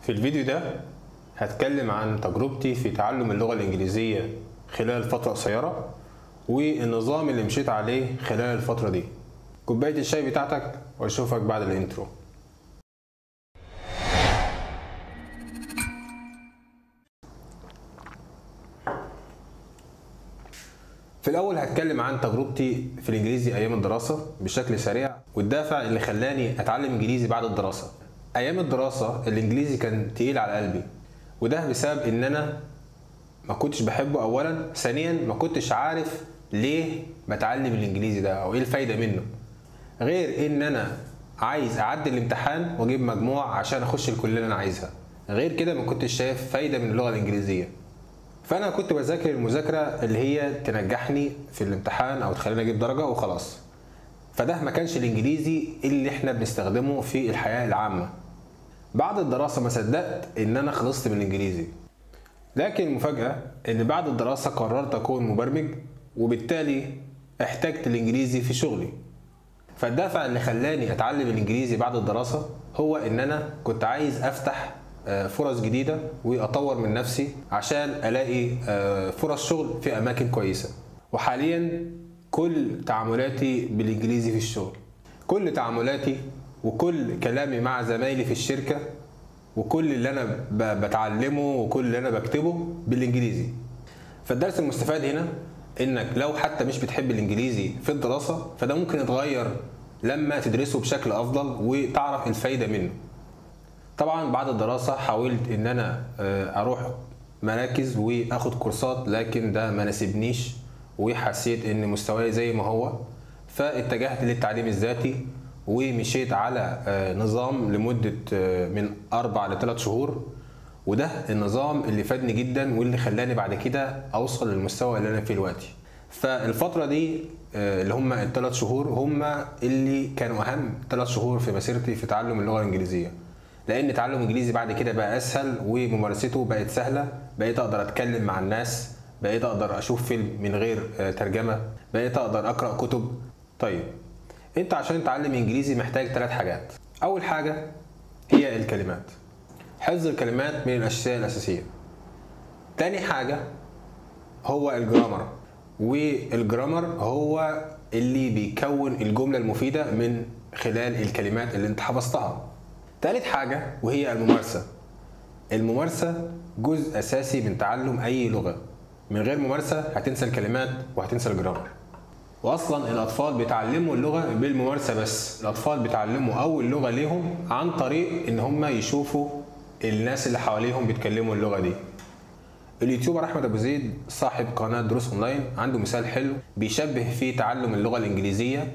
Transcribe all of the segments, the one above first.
في الفيديو ده هتكلم عن تجربتي في تعلم اللغة الإنجليزية خلال فترة قصيرة والنظام اللي مشيت عليه خلال الفترة دي كوباية الشاي بتاعتك واشوفك بعد الانترو في الأول هتكلم عن تجربتي في الإنجليزي أيام الدراسة بشكل سريع والدافع اللي خلاني أتعلم إنجليزي بعد الدراسة أيام الدراسة الإنجليزي كان تقيل على قلبي وده بسبب إن أنا ما كنتش بحبه أولا ثانيا ما كنتش عارف ليه بتعلم الإنجليزي ده أو إيه الفايدة منه غير إن أنا عايز أعدي الامتحان وأجيب مجموع عشان أخش الكلية اللي أنا عايزها غير كده ما كنتش شايف فايدة من اللغة الإنجليزية فانا كنت بذاكر المذاكره اللي هي تنجحني في الامتحان او تخليني اجيب درجه وخلاص فده ما كانش الانجليزي اللي احنا بنستخدمه في الحياه العامه بعد الدراسه ما صدقت ان انا خلصت من الانجليزي لكن المفاجاه ان بعد الدراسه قررت اكون مبرمج وبالتالي احتجت الانجليزي في شغلي فالدافع اللي خلاني اتعلم الانجليزي بعد الدراسه هو ان انا كنت عايز افتح فرص جديدة وأطور من نفسي عشان ألاقي فرص شغل في أماكن كويسة وحاليا كل تعاملاتي بالإنجليزي في الشغل كل تعاملاتي وكل كلامي مع زمايلي في الشركة وكل اللي أنا بتعلمه وكل اللي أنا بكتبه بالإنجليزي فالدرس المستفاد هنا إنك لو حتى مش بتحب الإنجليزي في الدراسة فده ممكن يتغير لما تدرسه بشكل أفضل وتعرف الفايدة منه طبعا بعد الدراسة حاولت ان انا اروح مراكز واخد كورسات لكن ده ما ناسبنيش وحسيت ان مستواي زي ما هو فاتجهت للتعليم الذاتي ومشيت على نظام لمدة من أربع لثلاث شهور وده النظام اللي فادني جدا واللي خلاني بعد كده أوصل للمستوى اللي أنا فيه دلوقتي فالفترة دي اللي هم الثلاث شهور هم اللي كانوا أهم ثلاث شهور في مسيرتي في تعلم اللغة الإنجليزية لان تعلم انجليزي بعد كده بقى اسهل وممارسته بقت سهله بقيت اقدر اتكلم مع الناس بقيت اقدر اشوف فيلم من غير ترجمه بقيت اقدر اقرا كتب طيب انت عشان تتعلم انجليزي محتاج ثلاث حاجات اول حاجه هي الكلمات حفظ الكلمات من الاشياء الاساسيه تاني حاجه هو الجرامر والجرامر هو اللي بيكون الجمله المفيده من خلال الكلمات اللي انت حفظتها تالت حاجة وهي الممارسة الممارسة جزء أساسي من تعلم أي لغة من غير ممارسة هتنسى الكلمات وهتنسى الجرامر وأصلا الأطفال بيتعلموا اللغة بالممارسة بس الأطفال بيتعلموا أول لغة ليهم عن طريق إن هم يشوفوا الناس اللي حواليهم بيتكلموا اللغة دي اليوتيوبر احمد ابو زيد صاحب قناه دروس اونلاين عنده مثال حلو بيشبه في تعلم اللغه الانجليزيه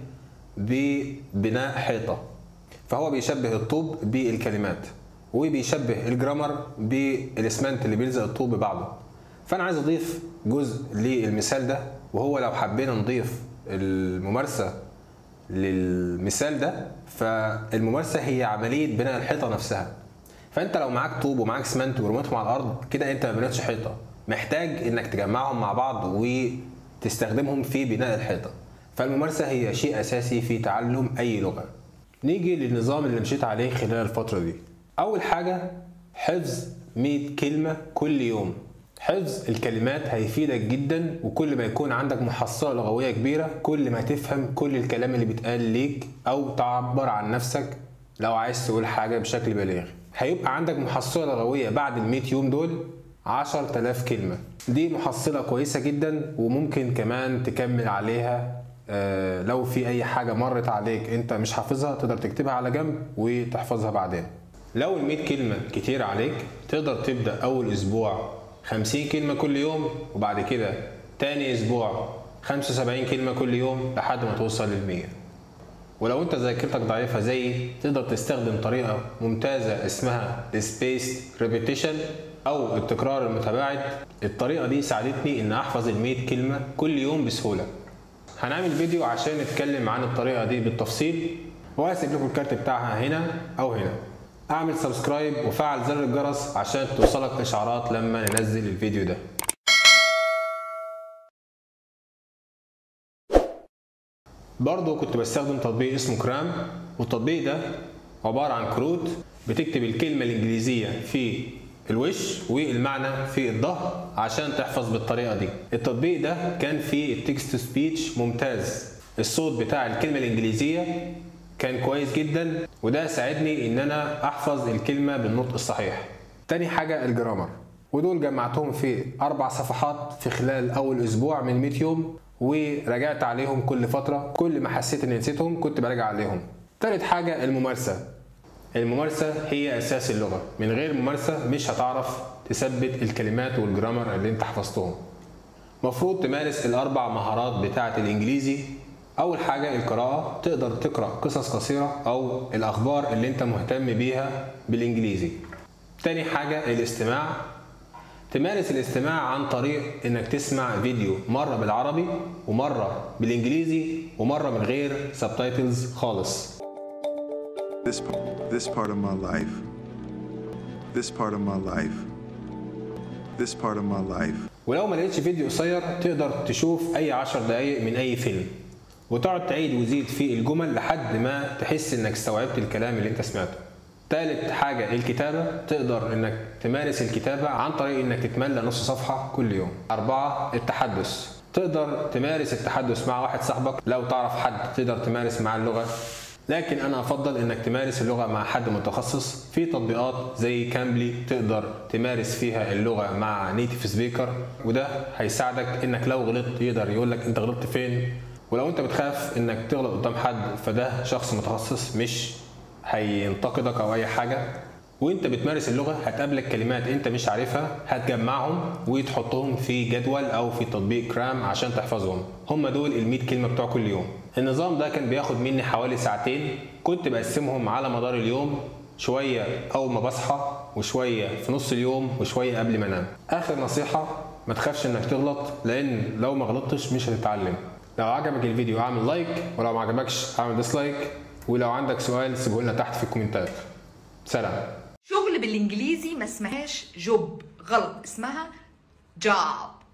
ببناء حيطه فهو بيشبه الطوب بالكلمات وبيشبه الجرامر بالاسمنت اللي بيلزق الطوب ببعضه فانا عايز اضيف جزء للمثال ده وهو لو حبينا نضيف الممارسه للمثال ده فالممارسه هي عمليه بناء الحيطه نفسها فانت لو معاك طوب ومعاك اسمنت ورميتهم على الارض كده انت ما بنيتش حيطه محتاج انك تجمعهم مع بعض وتستخدمهم في بناء الحيطه فالممارسه هي شيء اساسي في تعلم اي لغه نيجي للنظام اللي مشيت عليه خلال الفترة دي أول حاجة حفظ 100 كلمة كل يوم حفظ الكلمات هيفيدك جدا وكل ما يكون عندك محصلة لغوية كبيرة كل ما تفهم كل الكلام اللي بيتقال ليك أو تعبر عن نفسك لو عايز تقول حاجة بشكل بليغ هيبقى عندك محصلة لغوية بعد ال 100 يوم دول 10000 كلمة دي محصلة كويسة جدا وممكن كمان تكمل عليها لو في اي حاجه مرت عليك انت مش حافظها تقدر تكتبها على جنب وتحفظها بعدين لو ال 100 كلمه كتير عليك تقدر تبدا اول اسبوع 50 كلمه كل يوم وبعد كده تاني اسبوع 75 كلمه كل يوم لحد ما توصل لل 100 ولو انت ذاكرتك ضعيفه زيي تقدر تستخدم طريقه ممتازه اسمها spaced repetition او التكرار المتباعد الطريقه دي ساعدتني ان احفظ ال 100 كلمه كل يوم بسهوله هنعمل فيديو عشان نتكلم عن الطريقه دي بالتفصيل وهسيب لكم الكارت بتاعها هنا او هنا اعمل سبسكرايب وفعل زر الجرس عشان توصلك اشعارات لما ننزل الفيديو ده برضو كنت بستخدم تطبيق اسمه كرام والتطبيق ده عبارة عن كروت بتكتب الكلمة الإنجليزية في الوش والمعنى في الظهر عشان تحفظ بالطريقة دي التطبيق ده كان فيه التكست سبيتش ممتاز الصوت بتاع الكلمة الإنجليزية كان كويس جدا وده ساعدني ان انا احفظ الكلمة بالنطق الصحيح تاني حاجة الجرامر ودول جمعتهم في أربع صفحات في خلال أول أسبوع من 100 يوم وراجعت عليهم كل فترة كل ما حسيت إني نسيتهم كنت براجع عليهم تالت حاجة الممارسة الممارسة هي أساس اللغة من غير ممارسة مش هتعرف تثبت الكلمات والجرامر اللي انت حفظتهم مفروض تمارس الأربع مهارات بتاعة الإنجليزي أول حاجة القراءة تقدر تقرأ قصص قصيرة أو الأخبار اللي أنت مهتم بيها بالإنجليزي تاني حاجة الاستماع تمارس الاستماع عن طريق انك تسمع فيديو مرة بالعربي ومرة بالانجليزي ومرة من غير سبتايتلز خالص This, this part of my life. This part of my life. This part of my life. ولو ما لقيتش فيديو قصير تقدر تشوف اي عشر دقايق من اي فيلم وتقعد تعيد وزيد في الجمل لحد ما تحس انك استوعبت الكلام اللي انت سمعته تالت حاجة الكتابة تقدر انك تمارس الكتابة عن طريق انك تتملى نص صفحة كل يوم أربعة التحدث تقدر تمارس التحدث مع واحد صاحبك لو تعرف حد تقدر تمارس معاه اللغة لكن انا افضل انك تمارس اللغة مع حد متخصص في تطبيقات زي كامبلي تقدر تمارس فيها اللغة مع نيتيف سبيكر وده هيساعدك انك لو غلطت يقدر يقول لك انت غلطت فين ولو انت بتخاف انك تغلط قدام حد فده شخص متخصص مش هينتقدك او اي حاجه وانت بتمارس اللغه هتقابلك كلمات انت مش عارفها هتجمعهم وتحطهم في جدول او في تطبيق كرام عشان تحفظهم هم دول ال كلمه بتوع كل يوم النظام ده كان بياخد مني حوالي ساعتين كنت بقسمهم على مدار اليوم شويه اول ما بصحى وشويه في نص اليوم وشويه قبل ما انام اخر نصيحه ما تخافش انك تغلط لان لو ما غلطتش مش هتتعلم لو عجبك الفيديو اعمل لايك ولو ما عجبكش اعمل ديسلايك ولو عندك سؤال سيبه لنا تحت في الكومنتات سلام شغل بالانجليزي ما اسمهاش جوب غلط اسمها جوب